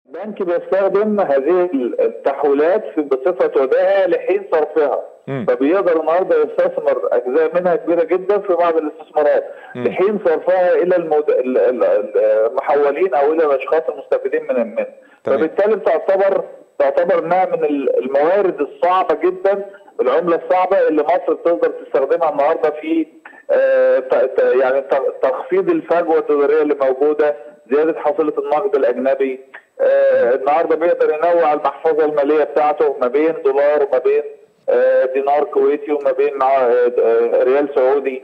البنك بيستخدم هذه التحويلات في بصفه ودائع لحين صرفها مم. فبيقدر النهارده يستثمر اجزاء منها كبيره جدا في بعض الاستثمارات مم. لحين صرفها الى المد... ال- ال- ال- المحولين او الى الاشخاص المستفيدين من منه تمام. فبالتالي تعتبر تعتبر انها من ال- الموارد الصعبه جدا العمله الصعبه اللي مصر تقدر تستخدمها النهارده في آه، ت- ت- يعني ت- تخفيض الفجوه التجاريه اللي موجوده زياده حصيله النقد الاجنبي آه، النهارده بيقدر ينوع المحفظه الماليه بتاعته ما بين دولار وما بين آه، دينار كويتي وما بين آه، آه، ريال سعودي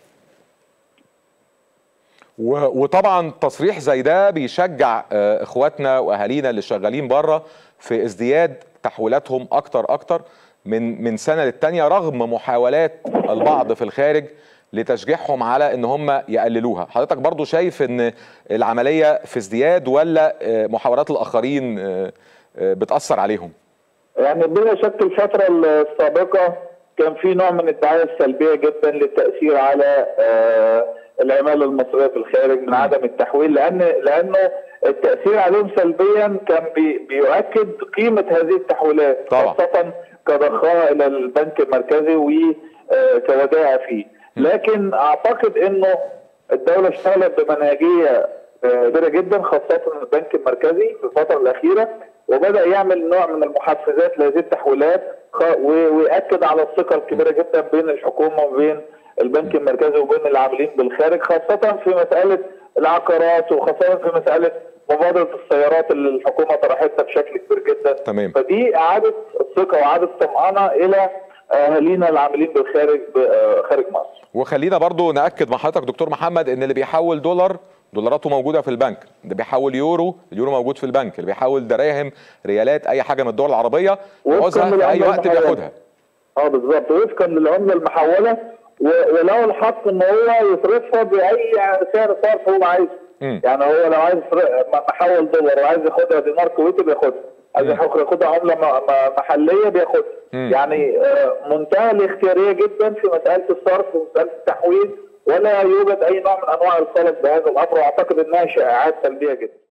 و- وطبعا تصريح زي ده بيشجع آه، اخواتنا واهالينا اللي شغالين بره في ازدياد تحويلاتهم اكتر اكتر من من سنه للتانيه رغم محاولات البعض في الخارج لتشجيعهم على ان هم يقللوها حضرتك برضو شايف ان العمليه في ازدياد ولا آه، محاولات الاخرين آه، آه، بتاثر عليهم يعني بلا شك الفترة السابقة كان في نوع من الدعاية السلبية جدا للتأثير على آه، العمالة المصرية في الخارج من عدم التحويل لأن لأنه التأثير عليهم سلبيا كان بي بيؤكد قيمة هذه التحويلات طبعا. خاصة كضخها إلى البنك المركزي وكودائع فيه لكن أعتقد إنه الدولة اشتغلت بمنهجية آه، كبيرة جدا خاصة البنك المركزي في الفترة الأخيرة وبدأ يعمل نوع من المحفزات لهذه التحويلات خ- و- ويأكد على الثقة الكبيرة جدا بين الحكومة وبين البنك المركزي وبين العاملين بالخارج خاصة في مسألة العقارات وخاصة في مسألة مبادرة السيارات اللي الحكومة طرحتها بشكل كبير جدا تمام. فدي إعادة الثقة وإعادة الطمأنة إلى أهالينا العاملين بالخارج ب- آه، خارج مصر وخلينا برضو ناكد مع حضرتك دكتور محمد ان اللي بيحول دولار دولاراته موجوده في البنك اللي بيحول يورو اليورو موجود في البنك اللي بيحول دراهم ريالات اي حاجه من الدول العربيه وفقاً يعوزها في اي للعملة وقت المحلية. بياخدها اه بالظبط وفقا للعمله المحوله و- وله الحق ان هو يصرفها باي سعر صرف هو عايزه مم. يعني هو لو عايز يصر- م- محول دولار وعايز ياخدها دينار كويتي بياخدها عايز مم. ياخد- ياخدها عمله م- م- محليه بياخدها مم. يعني آه، منتهى الاختياريه جدا في مساله الصرف ومساله التحويل ولا يوجد اي نوع من انواع الخلط بهذا الامر واعتقد انها شائعات سلبيه جدا